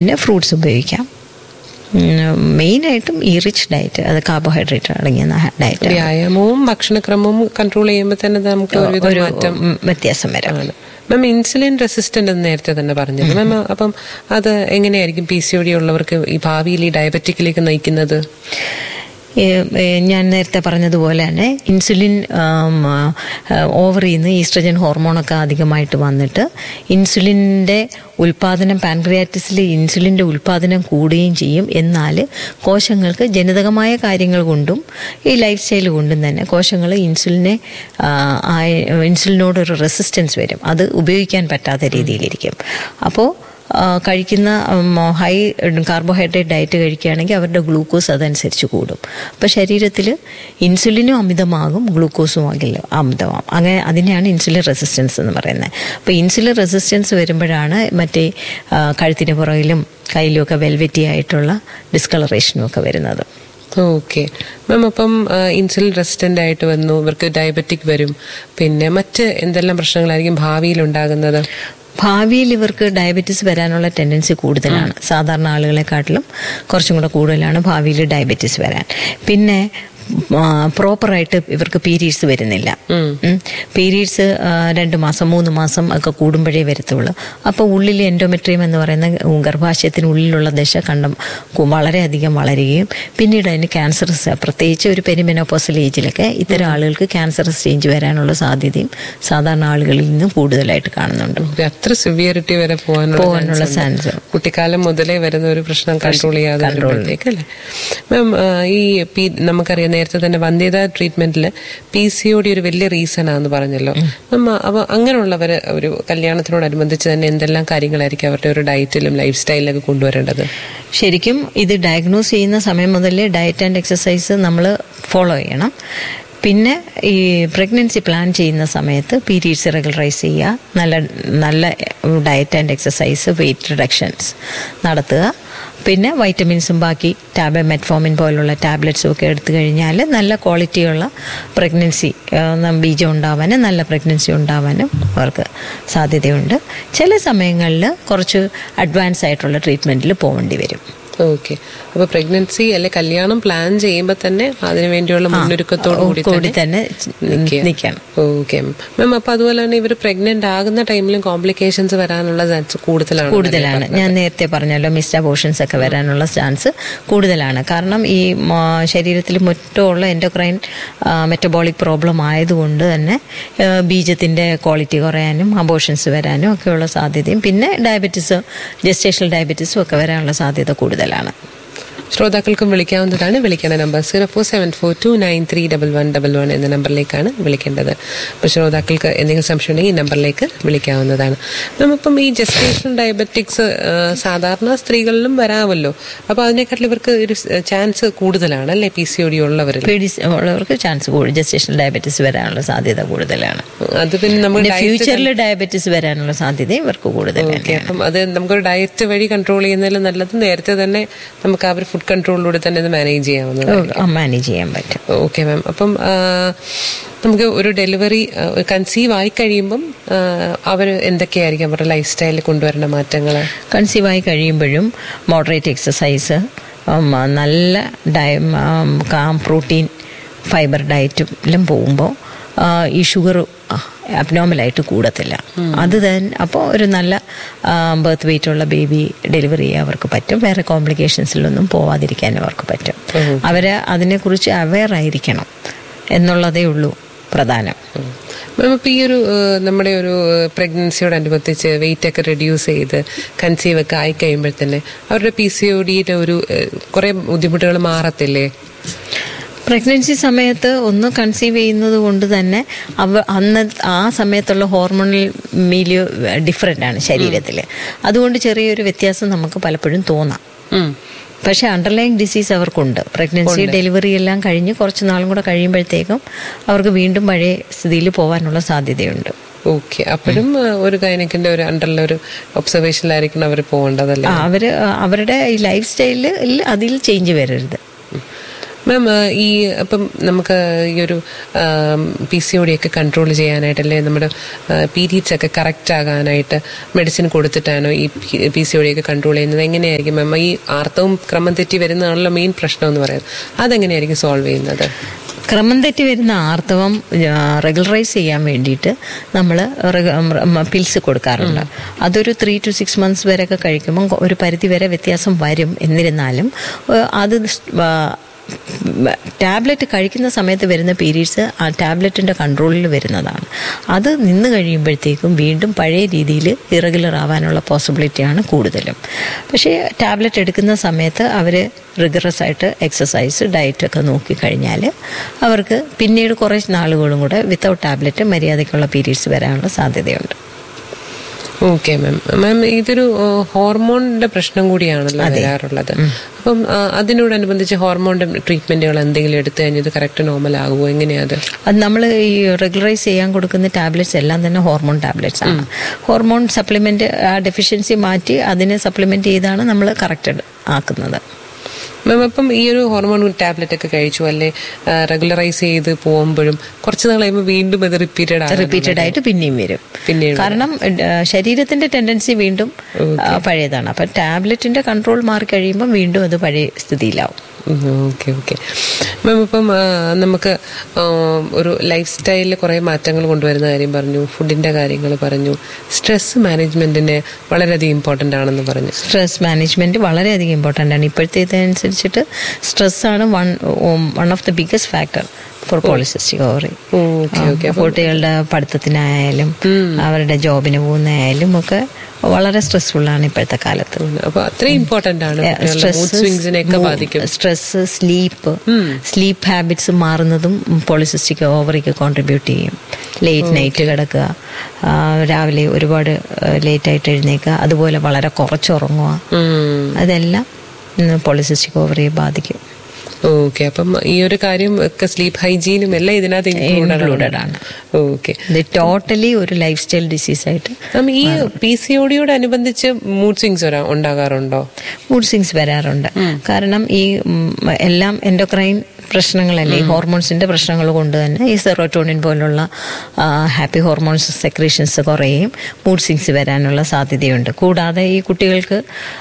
പിന്നെ ഫ്രൂട്ട്സ് ഉപയോഗിക്കാം മെയിനായിട്ടും ഈ റിച്ച് ഡയറ്റ് അത് കാർബോഹൈഡ്രേറ്റ് അടങ്ങിയ ഡയറ്റ് വ്യായാമവും ഭക്ഷണക്രമവും കൺട്രോൾ ചെയ്യുമ്പോൾ തന്നെ നമുക്ക് ഒരുവിധം ഒരു മാറ്റം ഉം, വ്യത്യാസം വരാം ആണ് മാം ഇൻസുലിൻ റെസിസ്റ്റന്റ് എന്ന് നേരത്തെ തന്നെ പറഞ്ഞില്ല മാം അപ്പം അത് എങ്ങനെയായിരിക്കും പി സി ഒ ഡി ഉള്ളവർക്ക് ഈ ഭാവിയിൽ ഈ ഡയബറ്റിക്കിലേക്ക് നയിക്കുന്നത് ഏ, ഏ, ഞാൻ നേരത്തെ പറഞ്ഞതുപോലെ തന്നെ ഇൻസുലിൻ ഓവറിൽ നിന്ന് ഈസ്ട്രജൻ ഹോർമോണൊക്കെ അധികമായിട്ട് വന്നിട്ട് ഇൻസുലിൻ്റെ ഉൽപാദനം പാൻക്രിയാറ്റിസിൽ ഇൻസുലിൻ്റെ ഉൽപാദനം കൂടുകയും ചെയ്യും എന്നാൽ കോശങ്ങൾക്ക് ജനിതകമായ കാര്യങ്ങൾ കൊണ്ടും ഈ ലൈഫ് സ്റ്റൈൽ കൊണ്ടും തന്നെ കോശങ്ങൾ ഇൻസുലിനെ ആ, ആയ- ഇൻസുലിനോടൊരു റെസിസ്റ്റൻസ് വരും അത് ഉപയോഗിക്കാൻ പറ്റാത്ത രീതിയിലിരിക്കും അപ്പോൾ ആ, കഴിക്കുന്ന ഉം, ഹൈ കാർബോഹൈഡ്രേറ്റ് ഡയറ്റ് കഴിക്കുകയാണെങ്കിൽ അവരുടെ ഗ്ലൂക്കോസ് അതനുസരിച്ച് കൂടും അപ്പോൾ ശരീരത്തിൽ ഇൻസുലിനും അമിതമാകും ഗ്ലൂക്കോസും ആകില്ല അമിതമാകും അങ്ങനെ അതിനെയാണ് ഇൻസുലിൻ റെസിസ്റ്റൻസ് എന്ന് പറയുന്നത് അപ്പോൾ ഇൻസുലിൻ റെസിസ്റ്റൻസ് വരുമ്പോഴാണ് മറ്റേ ആ, കഴുത്തിന് പുറകിലും കയ്യിലുമൊക്കെ വെൽവെറ്റി ആയിട്ടുള്ള ഡിസ്കളറേഷനും ഒക്കെ വരുന്നത് ഓക്കെ മാം അപ്പം ഇൻസുലിൻ റെസിസ്റ്റന്റ് ആയിട്ട് വന്നു ഇവർക്ക് ഡയബറ്റിക് വരും പിന്നെ മറ്റ് എന്തെല്ലാം പ്രശ്നങ്ങളായിരിക്കും ഭാവിയിൽ ഉണ്ടാകുന്നത് ഭാവിയിൽ ഇവർക്ക് ഡയബറ്റീസ് വരാനുള്ള ടെൻഡൻസി കൂടുതലാണ് സാധാരണ ആളുകളെക്കാട്ടിലും കുറച്ചും കൂടെ കൂടുതലാണ് ഭാവിയിൽ ഡയബറ്റീസ് വരാൻ പിന്നെ പ്രോപ്പറായിട്ട് ഇവർക്ക് പീരീഡ്സ് വരുന്നില്ല പീരീഡ്സ് രണ്ട് മാസം മൂന്ന് മാസം ഒക്കെ കൂടുമ്പോഴേ വരത്തുള്ളൂ അപ്പോൾ ഉള്ളിൽ എൻഡോമെട്രിയം എന്ന് പറയുന്ന ഗർഭാശയത്തിനുള്ളിലുള്ള ദശ കണ്ടം കു- വളരെയധികം വളരുകയും പിന്നീട് അതിന് ക്യാൻസർ പ്രത്യേകിച്ച് ഒരു പെരിമെനോപ്പോസൽ ഏജിലൊക്കെ ഇത്തരം ആളുകൾക്ക് ക്യാൻസർ സ്റ്റേജ് വരാനുള്ള സാധ്യതയും സാധാരണ ആളുകളിൽ നിന്നും കൂടുതലായിട്ട് കാണുന്നുണ്ട് ഇത് അത്ര സിവിയറിറ്റി വരെ പോകാനുള്ള പോകാനുള്ള chance ഉണ്ട്. ചാൻസ് കുട്ടിക്കാലം മുതലേ വരുന്ന ഒരു പ്രശ്നം കൺട്രോൾ ചെയ്യാതെ വരുമ്പോഴത്തേക്ക് അല്ലേ മാം ഈ പി നമുക്കറിയാം നേരത്തെ തന്നെ വന്ധ്യത ട്രീറ്റ്മെന്റിൽ പി സി ഒ ഡി ഒരു വലിയ റീസൺ ആണെന്ന് പറഞ്ഞല്ലോ മാം അപ്പൊ അങ്ങനെയുള്ളവര് ഒരു കല്യാണത്തിനോടനുബന്ധിച്ച് തന്നെ എന്തെല്ലാം കാര്യങ്ങളായിരിക്കും അവരുടെ ഒരു ഡയറ്റിലും ലൈഫ് സ്റ്റൈലിലൊക്കെ കൊണ്ടുവരേണ്ടത് ശരിക്കും ഇത് ഡയഗ്നോസ് ചെയ്യുന്ന സമയം മുതലേ ഡയറ്റ് ആൻഡ് എക്സസൈസ് നമ്മൾ ഫോളോ ചെയ്യണം പിന്നെ ഈ പ്രഗ്നൻസി പ്ലാൻ ചെയ്യുന്ന സമയത്ത് പീരീഡ്സ് റെഗുലറൈസ് ചെയ്യുക നല്ല നല്ല diet and exercise weight reductions നടത്തുക പിന്നെ വൈറ്റമിൻസും ബാക്കി ടാബ് മെറ്റ്ഫോമിൻ പോലുള്ള ടാബ്ലറ്റ്സും ഒക്കെ എടുത്തു കഴിഞ്ഞാൽ നല്ല ക്വാളിറ്റിയുള്ള പ്രഗ്നൻസി ബീജം ഉണ്ടാവാനും നല്ല പ്രഗ്നൻസി ഉണ്ടാവാനും അവർക്ക് സാധ്യതയുണ്ട് ചില സമയങ്ങളിൽ കുറച്ച് അഡ്വാൻസ് ആയിട്ടുള്ള ട്രീറ്റ്മെൻറ്റിൽ പോകേണ്ടി വരും ഓക്കെ അപ്പൊ പ്രഗ്നൻസി അല്ലെ കല്യാണം പ്ലാൻ ചെയ്യുമ്പോൾ തന്നെ അതിനു വേണ്ടിയുള്ള മുന്നൊരുക്കത്തോടു കൂടി കൂടി തന്നെ തന്നെ നിൽക്കുക. നിൽക്കണം ഓക്കെ മാം അപ്പൊ അതുപോലെ തന്നെ ഇവർ പ്രഗ്നന്റ് ആകുന്ന ടൈമിലും കോംപ്ലിക്കേഷൻസ് വരാനുള്ള ചാൻസ് കൂടുതലാണ് കൂടുതലാണ് ഞാൻ നേരത്തെ പറഞ്ഞല്ലോ മിസ്ഡ് അബോഷൻസ് ഒക്കെ വരാനുള്ള ചാൻസ് കൂടുതലാണ് കാരണം ഈ മ- ശരീരത്തിൽ മറ്റുള്ള എൻഡോക്രൈൻ മെറ്റബോളിക് പ്രോബ്ലം ആയതുകൊണ്ട് തന്നെ ആ, ബീജത്തിന്റെ ക്വാളിറ്റി കുറയാനും അബോഷൻസ് വരാനും ഒക്കെയുള്ള സാധ്യതയും പിന്നെ ഡയബറ്റീസ് ജസ്റ്റേഷണൽ ഡയബറ്റീസും ഒക്കെ വരാനുള്ള സാധ്യത കൂടുതലാണ് ശ്രോതാക്കൾക്കും വിളിക്കാവുന്നതാണ് വിളിക്കേണ്ട number zero four seven four two nine three double one double one എന്ന നമ്പറിലേക്കാണ് വിളിക്കേണ്ടത് അപ്പോൾ ശ്രോതാക്കൾക്ക് എന്തെങ്കിലും സംശയം ഉണ്ടെങ്കിൽ ഈ നമ്പറിലേക്ക് വിളിക്കാവുന്നതാണ് നമ്മിപ്പം ഈ ജസ്റ്റേഷണൽ ഡയബറ്റിക്സ് സാധാരണ സ്ത്രീകളിലും വരാമല്ലോ അപ്പോൾ അതിനെക്കാട്ടിൽ ഇവർക്ക് ഒരു ചാൻസ് കൂടുതലാണ് അല്ലേ പി സി ഒ ഡി ഉള്ളവരിൽ പീഡിസ് ഉള്ളവർക്ക് ചാൻസ് കൂടുതൽ ജസ്റ്റേഷണൽ ഡയബറ്റീസ് വരാനുള്ള സാധ്യത കൂടുതലാണ് അത് പിന്നെ നമ്മൾ പിന്നെ ഫ്യൂച്ചറിൽ ഡയബറ്റീസ് വരാനുള്ള സാധ്യതയും ഇവർക്ക് കൂടുതലാണ് ഓക്കെ അപ്പം അത് നമുക്കൊരു ഡയറ്റ് വഴി കൺട്രോൾ ചെയ്യുന്നതിൽ നല്ലത് നേരത്തെ തന്നെ നമുക്ക് ആ ഒരു ഫുഡ് കൺട്രോളിലൂടെ തന്നെ ഇത് മാനേജ് ചെയ്യാവുന്നതാണ് മാനേജ് ചെയ്യാൻ പറ്റും ഓക്കെ മാം അപ്പം ആ, നമുക്ക് ഒരു ഡെലിവറി കൺസീവ് ആയി കഴിയുമ്പം അവർ എന്തൊക്കെയായിരിക്കും അവരുടെ ലൈഫ് സ്റ്റൈലിൽ കൊണ്ടുവരേണ്ട മാറ്റങ്ങൾ കൺസീവ് ആയി കഴിയുമ്പോഴും മോഡറേറ്റ് എക്സസൈസ് നല്ല ഡയ കാം പ്രോട്ടീൻ ഫൈബർ ഡയറ്റിലും പോകുമ്പോൾ ഈ ഷുഗർ അബ്നോർമലായിട്ട് കൂടത്തില്ല അത് തന്നെ അപ്പോൾ ഒരു നല്ല ബർത്ത് വെയിറ്റ് ഉള്ള ബേബി ഡെലിവറി ചെയ്യാൻ അവർക്ക് പറ്റും വേറെ കോംപ്ലിക്കേഷൻസിലൊന്നും പോവാതിരിക്കാൻ അവർക്ക് പറ്റും അവർ അതിനെക്കുറിച്ച് അവെയർ ആയിരിക്കണം എന്നുള്ളതേ ഉള്ളൂ പ്രധാനം മാം ഇപ്പം ഈ ഒരു ആ, നമ്മുടെ ഒരു പ്രഗ്നൻസിയോടനുബന്ധിച്ച് വെയിറ്റ് ഒക്കെ റെഡ്യൂസ് ചെയ്ത് കൺസീവ് ഒക്കെ ആയി കഴിയുമ്പോൾ തന്നെ അവരുടെ പി സി ഒ ഡിയുടെ ഒരു കുറെ ബുദ്ധിമുട്ടുകൾ മാറത്തില്ലേ പ്രഗ്നൻസി സമയത്ത് ഒന്ന് കൺസീവ് ചെയ്യുന്നത് കൊണ്ട് തന്നെ അവ അന്ന് ആ സമയത്തുള്ള ഹോർമോണൽ മീലിയോ ഡിഫറെൻ്റ് ആണ് ശരീരത്തിൽ അതുകൊണ്ട് ചെറിയൊരു വ്യത്യാസം നമുക്ക് പലപ്പോഴും തോന്നാം ഉം. പക്ഷേ അണ്ടർലൈൻ ഡിസീസ് അവർക്കുണ്ട് പ്രഗ്നൻസി ഡെലിവറി എല്ലാം കഴിഞ്ഞ് കുറച്ച് നാളും കൂടെ കഴിയുമ്പോഴത്തേക്കും അവർക്ക് വീണ്ടും പഴയ സ്ഥിതിയിൽ പോകാനുള്ള സാധ്യതയുണ്ട് ഓക്കെ അപ്പോഴും ആ, ഒരു ഗൈനക്കിന്റെ ഒരു അണ്ടറിലെ ഒരു ഒബ്സർവേഷനിലായിരിക്കണം അവർ പോകേണ്ടതല്ലേ ആ, അവര് അവരുടെ ഈ ലൈഫ് സ്റ്റൈലിൽ അതിൽ ചേഞ്ച് വരരുത് മാം ഈ അപ്പം നമുക്ക് ഈ ഒരു പി സി ഒ ഡി ഒക്കെ കൺട്രോൾ ചെയ്യാനായിട്ട് അല്ലെ നമ്മുടെ പീരീഡ്സ് ഒക്കെ കറക്റ്റ് ആകാനായിട്ട് മെഡിസിൻ കൊടുത്തിട്ടാണോ ഈ പി സി ഒ ഡി ഒക്കെ കൺട്രോൾ ചെയ്യുന്നത് എങ്ങനെയായിരിക്കും മാം ഈ ആർത്തവും ക്രമം തെറ്റി വരുന്നതാണല്ലോ മെയിൻ പ്രശ്നം എന്ന് പറയുന്നത് അതെങ്ങനെയായിരിക്കും സോൾവ് ചെയ്യുന്നത് ക്രമം തെറ്റി വരുന്ന ആർത്തവം റെഗുലറൈസ് ചെയ്യാൻ വേണ്ടിയിട്ട് നമ്മൾ പിൽസ് കൊടുക്കാറുണ്ട് അതൊരു ത്രീ ടു സിക്സ് മന്ത്സ് വരെയൊക്കെ കഴിക്കുമ്പോൾ ഒരു പരിധി വരെ വ്യത്യാസം വരും എന്നിരുന്നാലും ഏഹ്, അത് ടാബ്ലറ്റ് കഴിക്കുന്ന സമയത്ത് വരുന്ന പീരീഡ്സ് ആ ടാബ്ലറ്റിൻ്റെ കൺട്രോളിൽ വരുന്നതാണ് അത് നിന്ന് കഴിയുമ്പോഴത്തേക്കും വീണ്ടും പഴയ രീതിയിൽ ഇറഗുലർ ആവാനുള്ള പോസിബിലിറ്റിയാണ് കൂടുതലും പക്ഷേ ടാബ്ലറ്റ് എടുക്കുന്ന സമയത്ത് അവർ റിഗറസ് ആയിട്ട് എക്സസൈസ് ഡയറ്റൊക്കെ നോക്കിക്കഴിഞ്ഞാൽ അവർക്ക് പിന്നീട് കുറേ നാളുകളും കൂടെ വിത്തൗട്ട് ടാബ്ലറ്റ് മര്യാദയ്ക്കുള്ള പീരീഡ്സ് വരാനുള്ള സാധ്യതയുണ്ട് ഓക്കെ മാം മാം ഇതൊരു ഹോർമോണിന്റെ പ്രശ്നം കൂടിയാണല്ലോ വരാറുള്ളത് അപ്പം ആ, അതിനോടനുബന്ധിച്ച് ഹോർമോണിന്റെ ട്രീറ്റ്മെന്റുകൾ എന്തെങ്കിലും എടുത്തു കഴിഞ്ഞാൽ ഇത് കറക്റ്റ് നോർമൽ ആകുമോ എങ്ങനെയാ അത് അത് നമ്മൾ ഈ റെഗുലറൈസ് ചെയ്യാൻ കൊടുക്കുന്ന ടാബ്ലറ്റ്സ് എല്ലാം തന്നെ ഹോർമോൺ ടാബ്ലറ്റ്സ് ആണ് ഹോർമോൺ സപ്ലിമെന്റ് ആ ഡെഫിഷ്യൻസി മാറ്റി അതിനെ സപ്ലിമെന്റ് ചെയ്താണ് നമ്മൾ കറക്റ്റഡ് ആക്കുന്നത് മാം അപ്പം ഈ ഒരു ഹോർമോൺ ടാബ്ലറ്റ് ഒക്കെ കഴിച്ചു അല്ലെ റെഗുലറൈസ് ചെയ്ത് പോകുമ്പോഴും കുറച്ച് നാൾ കഴിയുമ്പോൾ വീണ്ടും അത് റിപ്പീറ്റഡ് ആണ് റിപ്പീറ്റഡ് ആയിട്ട് പിന്നെയും വരും പിന്നെയും കാരണം ഏഹ്, ശരീരത്തിന്റെ ടെൻഡൻസി വീണ്ടും ആ, പഴയതാണ് അപ്പൊ ടാബ്ലറ്റിന്റെ കൺട്രോൾ മാറി കഴിയുമ്പോൾ വീണ്ടും അത് പഴയ സ്ഥിതിയിലാവും ഓക്കെ ഓക്കെ മാം ഇപ്പം ആ, നമുക്ക് ആ, ഒരു ലൈഫ് സ്റ്റൈലിൽ കുറേ മാറ്റങ്ങൾ കൊണ്ടുവരുന്ന കാര്യം പറഞ്ഞു ഫുഡിന്റെ കാര്യങ്ങൾ പറഞ്ഞു സ്ട്രെസ് മാനേജ്മെന്റിന് വളരെയധികം ഇമ്പോർട്ടന്റ് ആണെന്ന് പറഞ്ഞു സ്ട്രെസ് മാനേജ്മെന്റ് വളരെയധികം ഇമ്പോർട്ടൻ്റ് ആണ് ഇപ്പോഴത്തെ ഇതനുസരിച്ചിട്ട് സ്ട്രെസ്സാണ് one one of the biggest factor for polycystic ovary okay okay കുട്ടികളുടെ പഠിത്തത്തിനായാലും അവരുടെ ജോബിന് പോകുന്നതായാലും ഒക്കെ വളരെ സ്ട്രെസ്ഫുൾ ആണ് ഇപ്പോഴത്തെ കാലത്ത് അപ്പൊ അത്രയും ഇമ്പോർട്ടന്റ് ആണ് മൂഡ് സ്വിങ്സിനെ ഒക്കെ ബാധിക്കും സ്ട്രെസ് സ്ലീപ്പ് സ്ലീപ്പ് ഹാബിറ്റ്സ് മാറുന്നതും പോളിസിസ്റ്റിക് ഓവറിക്ക് കോൺട്രിബ്യൂട്ട് ചെയ്യും ലേറ്റ് നൈറ്റ് കിടക്കുക ആ, രാവിലെ ഒരുപാട് ലേറ്റ് ആയിട്ട് എഴുന്നേക്കുക അതുപോലെ വളരെ കുറച്ചുറങ്ങുക ഉം. അതെല്ലാം പോളിസിസ്റ്റിക് ഓവറിയെ ബാധിക്കും ഓക്കെ അപ്പം ഈ ഒരു കാര്യം ഒക്കെ സ്ലീപ്പ് ഹൈജീനും എല്ലാം ഇതിനകത്ത് Included ഇൻക്ലൂഡഡ് ആണ്. ഓക്കെ ഇത് ടോട്ടലി ഒരു ലൈഫ് സ്റ്റൈൽ ഡിസീസ് ആയിട്ട് മാം ഈ പി സി ഒടിയോട് അനുബന്ധിച്ച് മൂഡ് സ്വിങ്സ് ഉണ്ടാകാറുണ്ടോ മൂഡ് സ്വിങ്സ് വരാറുണ്ട് കാരണം ഈ ഉം, എല്ലാം എൻഡോക്രൈൻ പ്രശ്നങ്ങളല്ലേ ഈ ഹോർമോൺസിന്റെ പ്രശ്നങ്ങൾ കൊണ്ട് തന്നെ ഈ സെറോട്ടോണിൻ പോലുള്ള ഹാപ്പി ഹോർമോൺസ് സെക്രീഷൻസ് കുറയുകയും മൂഡ് സ്വിങ്സ് വരാനുള്ള സാധ്യതയുണ്ട് കൂടാതെ ഈ കുട്ടികൾക്ക്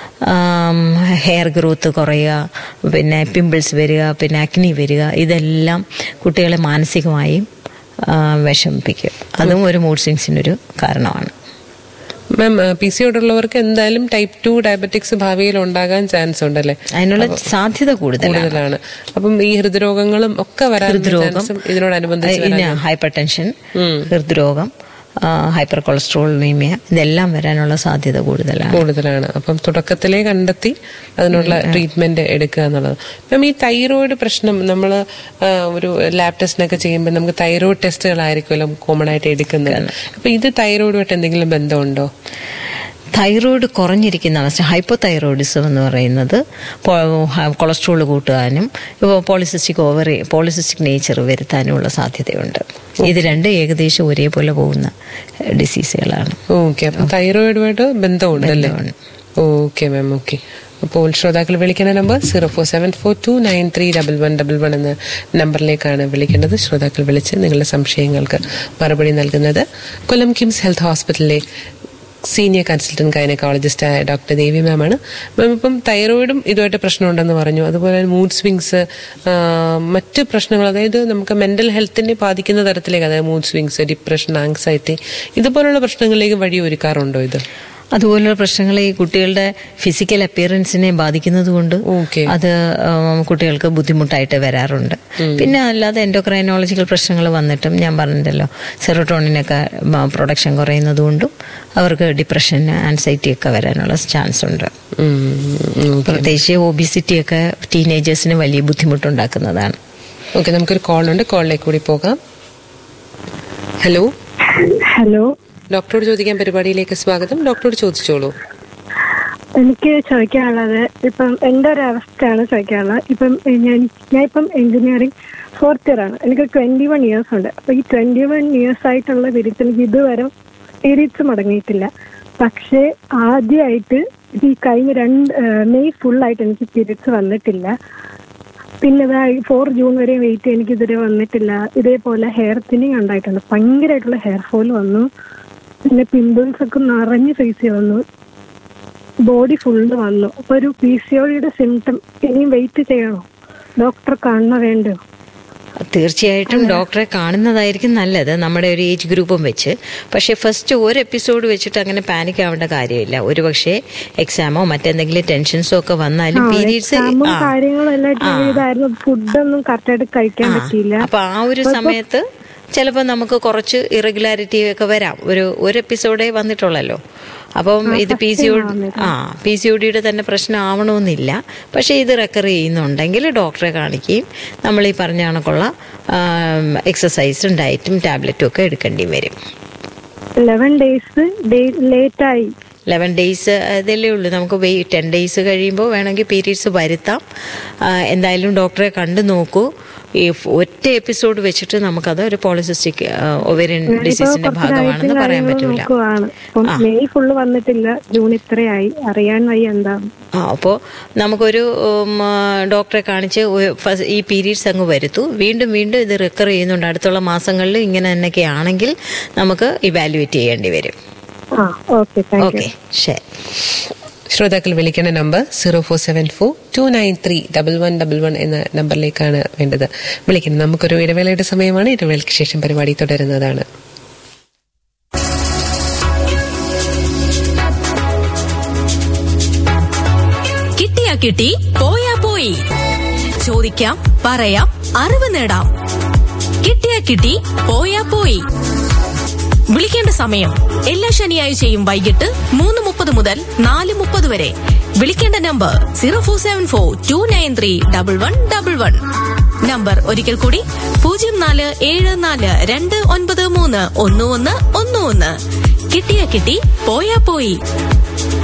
ഹെയർ ഗ്രോത്ത് കുറയുക പിന്നെ പിമ്പിൾസ് വരിക പിന്നെ അഗ്നി വരിക ഇതെല്ലാം കുട്ടികളെ മാനസികമായും ആ, വിഷമിപ്പിക്കും അതും ഒരു മൂഡ് സ്വിങ്സിൻ്റെ ഒരു കാരണമാണ് മാം പി സി ഉള്ളവർക്ക് എന്തായാലും ടൈപ്പ് ടു ഡയബറ്റിക്സ് ഭാവിയിൽ ഉണ്ടാകാൻ ചാൻസ് ഉണ്ടല്ലേ അതിനുള്ള സാധ്യത കൂടുതലാണ് കൂടുതലാണ് അപ്പം ഈ ഹൃദ്രോഗങ്ങളും ഒക്കെ വരാൻ ചാൻസും ഇതിനോടനുബന്ധിച്ച് ഹൈപ്പർ ടെൻഷൻ ഹൃദ്രോഗം ഹൈപ്പർ കൊളസ്ട്രോളിമീമിയ ഇതെല്ലാം വരാനുള്ള സാധ്യത കൂടുതലാണ് കൂടുതലാണ് അപ്പം തുടക്കത്തിലേ കണ്ടെത്തി അതിനുള്ള ട്രീറ്റ്മെന്റ് എടുക്കുക എന്നുള്ളത് മാം ഈ തൈറോയിഡ് പ്രശ്നം നമ്മൾ ഒരു ലാബ് ടെസ്റ്റിനൊക്കെ ചെയ്യുമ്പോൾ നമുക്ക് തൈറോയിഡ് ടെസ്റ്റുകളായിരിക്കുമല്ലോ കോമൺ ആയിട്ട് എടുക്കുന്നത് അപ്പൊ ഇത് തൈറോയിഡുമായിട്ട് എന്തെങ്കിലും ബന്ധമുണ്ടോ തൈറോയിഡ് കുറഞ്ഞിരിക്കുന്ന അവസ്ഥ ഹൈപ്പോ തൈറോയിഡിസം എന്ന് പറയുന്നത് കൊളസ്ട്രോൾ കൂട്ടുവാനും ഇപ്പോൾ പോളിസിസ്റ്റിക് ഓവറി പോളിസിസ്റ്റിക് നേച്ചർ വരുത്താനുമുള്ള സാധ്യതയുണ്ട് ഇത് രണ്ടും ഏകദേശം ഒരേപോലെ പോകുന്ന ഡിസീസുകളാണ് ഓക്കെ അപ്പം തൈറോയിഡുമായിട്ട് ബന്ധമുണ്ടല്ലേ ഓക്കെ മാം ഓക്കെ അപ്പോൾ ശ്രോതാക്കൾ വിളിക്കുന്ന number zero four seven four two nine three double one double one എന്ന നമ്പറിലേക്കാണ് വിളിക്കേണ്ടത് ശ്രോതാക്കൾ വിളിച്ച് നിങ്ങളുടെ സംശയങ്ങൾക്ക് മറുപടി നൽകുന്നത് കൊല്ലം കിംസ് ഹെൽത്ത് ഹോസ്പിറ്റലിലെ സീനിയർ കൺസൾട്ടന്റ് ഗൈനക്കോളജിസ്റ്റായ ഡോക്ടർ ദേവി മാം ആണ് മാം ഇപ്പം തൈറോയിഡും ഇതുമായിട്ട് പ്രശ്നമുണ്ടെന്ന് പറഞ്ഞു അതുപോലെ മൂഡ് സ്വിങ്സ് മറ്റ് പ്രശ്നങ്ങൾ അതായത് നമുക്ക് മെന്റൽ ഹെൽത്തിനെ ബാധിക്കുന്ന തരത്തിലേക്ക് അതായത് മൂഡ് സ്വിങ്സ് ഡിപ്രഷൻ ആങ്സൈറ്റി ഇതുപോലുള്ള പ്രശ്നങ്ങളിലേക്ക് വഴി ഒരുക്കാറുണ്ടോ ഇത് അതുപോലുള്ള പ്രശ്നങ്ങൾ ഈ കുട്ടികളുടെ ഫിസിക്കൽ അപ്പിയറൻസിനെ ബാധിക്കുന്നത് കൊണ്ട് ഓക്കെ അത് ഉം, കുട്ടികൾക്ക് ബുദ്ധിമുട്ടായിട്ട് വരാറുണ്ട് പിന്നെ അല്ലാതെ എൻഡോക്രൈനോളജിക്കൽ പ്രശ്നങ്ങൾ വന്നിട്ടും ഞാൻ പറഞ്ഞിട്ടല്ലോ സെറോട്ടോണിനൊക്കെ പ്രൊഡക്ഷൻ കുറയുന്നത് കൊണ്ടും അവർക്ക് ഡിപ്രഷൻ ആൻസൈറ്റി ഒക്കെ വരാനുള്ള ചാൻസ് ഉണ്ട് പ്രത്യേകിച്ച് ഒബിസിറ്റി ഒക്കെ ടീനേജേഴ്സിന് വലിയ ബുദ്ധിമുട്ടുണ്ടാക്കുന്നതാണ് ഓക്കെ നമുക്കൊരു കോൾ ഉണ്ട് കോളിലേക്ക് കൂടി പോകാം ഹലോ ഹലോ ഡോക്ടറോട് ചോദിക്കാൻ പരിപാടിയിലേക്ക് സ്വാഗതം ഡോക്ടറോട് ചോദിച്ചോളൂ എനിക്ക് ചോദിക്കാനുള്ളത് ഇപ്പം എൻ്റെ ഒരു അവസ്ഥയാണ് ചോദിക്കാനുള്ളത് ഇപ്പം ഞാൻ ഞാൻ ഇപ്പം എഞ്ചിനീയറിംഗ് ഫോർത്ത് ഇയർ ആണ് എനിക്ക് ട്വന്റി വൺ ഇയേഴ്സ് ഉണ്ട് അപ്പൊ ഈ ട്വന്റി വൺ ഇയേഴ്സ് ആയിട്ടുള്ള പീരീഡ്സ് എനിക്ക് ഇതുവരെ പീരീഡ്സ് മുടങ്ങിയിട്ടില്ല പക്ഷേ ആദ്യമായിട്ട് ഈ കഴിഞ്ഞ രണ്ട് മെയ് ഫുൾ ആയിട്ട് എനിക്ക് പീരീഡ്സ് വന്നിട്ടില്ല പിന്നെ ഇതാ ഫോർ ജൂൺ വരെ വെയിറ്റ് എനിക്ക് ഇതുവരെ വന്നിട്ടില്ല ഇതേപോലെ ഹെയർ തിന്നിങ് ഉണ്ടായിട്ടുണ്ട് ഭയങ്കരമായിട്ടുള്ള ഹെയർ ഫോൾ വന്നു പിന്നെ പിമ്പിൾസ് ഒക്കെ നിറഞ്ഞ് ഫേസിൽ വന്നു ബോഡി ഫുള്ള് വന്നു അപ്പൊ ഒരു പി സി ഒയുടെ സിംറ്റം ഇനിയും വെയിറ്റ് ചെയ്യണോ ഡോക്ടർ കാണണ വേണ്ടോ തീർച്ചയായിട്ടും ഡോക്ടറെ കാണുന്നതായിരിക്കും നല്ലത് നമ്മുടെ ഒരു ഏജ് ഗ്രൂപ്പും വെച്ച് പക്ഷേ ഫസ്റ്റ് ഒരു എപ്പിസോഡ് വെച്ചിട്ട് അങ്ങനെ പാനിക് ആവേണ്ട കാര്യമില്ല ഒരു പക്ഷേ എക്സാമോ മറ്റെന്തെങ്കിലും ടെൻഷൻസോ ഒക്കെ വന്നാലും പീരീഡ്സ് എക്സാമും കാര്യങ്ങളും എല്ലാം ചെയ്തായിരുന്നു ഫുഡൊന്നും കറക്റ്റായിട്ട് കഴിക്കാൻ പറ്റിയില്ല അപ്പൊ ആ ഒരു സമയത്ത് ചിലപ്പോൾ നമുക്ക് കുറച്ച് ഇറഗുലാരിറ്റി ഒക്കെ വരാം ഒരു ഒരു എപ്പിസോഡേ വന്നിട്ടുള്ളല്ലോ അപ്പം ഇത് പി സി ഒ ആ പി സി ഒ ഡിയുടെ തന്നെ പ്രശ്നം ആവണമെന്നില്ല പക്ഷേ ഇത് റെക്കർ ചെയ്യുന്നുണ്ടെങ്കിൽ ഡോക്ടറെ കാണിക്കുകയും നമ്മൾ ഈ പറഞ്ഞ കണക്കുള്ള എക്സസൈസും ഡയറ്റും ടാബ്ലറ്റും ഒക്കെ എടുക്കേണ്ടി വരും ലെവൻ ഡേയ്സ് ലേറ്റ് ആയി ലെവൻ ഡേയ്സ് അതല്ലേ ഉള്ളൂ നമുക്ക് വെയ് ടെൻ ഡേയ്സ് കഴിയുമ്പോൾ വേണമെങ്കിൽ പീരീഡ്സ് വരുത്താം ആ, എന്തായാലും ഡോക്ടറെ കണ്ടു നോക്കൂ ഈ ഫ് ഒറ്റ എപ്പിസോഡ് വെച്ചിട്ട് നമുക്കത് ഒരു പോളിസിസ്റ്റിക് ഒവേരിയൻ ഡിസീസിന്റെ ഭാഗമാണെന്ന് പറയാൻ പറ്റൂല നോക്കുവാണ് അപ്പം മെയ് ഫുള്ള് വന്നിട്ടില്ല ജൂൺ ഇത്രയായി അറിയാൻ വയ്യ എന്താ ആ അപ്പോൾ നമുക്കൊരു ഉം, ആ, ഡോക്ടറെ കാണിച്ച് ഒ- ഫസ്- ഈ പീരീഡ്സ് അങ്ങ് വരുത്തു വീണ്ടും വീണ്ടും ഇത് റിക്കർ ചെയ്യുന്നുണ്ട് അടുത്തുള്ള മാസങ്ങളിൽ ഇങ്ങനെ തന്നെയൊക്കെ ആണെങ്കിൽ നമുക്ക് ഇവാലുവേറ്റ് ചെയ്യേണ്ടി വരും ആ ഓക്കെ താങ്ക് യു ഓക്കെ ശരി ശ്രോതാക്കൾ വിളിക്കേണ്ട number zero four seven four two nine three double one double one എന്ന നമ്പറിലേക്കാണ് വേണ്ടത് വിളിക്കുന്നത് നമുക്കൊരു ഇടവേളയുടെ സമയമാണ് ഇടവേളയ്ക്ക് ശേഷം പരിപാടി തുടരുന്നതാണ് കിട്ടിയാ കിട്ടി പോയാ പോയി ചോദിക്കാം പറയാം അറിവ് നേടാം കിട്ടിയാ കിട്ടി പോയാ പോയി വിളിക്കേണ്ട സമയം എല്ലാ ശനിയാഴ്ചയും വൈകിട്ട് മൂന്ന് മുപ്പത് മുതൽ നാല് മുപ്പത് വരെ വിളിക്കേണ്ട number zero four seven four two nine three double one double one number ഒരിക്കൽ കൂടി പൂജ്യം നാല് ഏഴ് നാല് രണ്ട് ഒൻപത് മൂന്ന് ഒന്ന് ഒന്ന് ഒന്ന് ഒന്ന് കിട്ടിയാ കിട്ടി പോയാ പോയി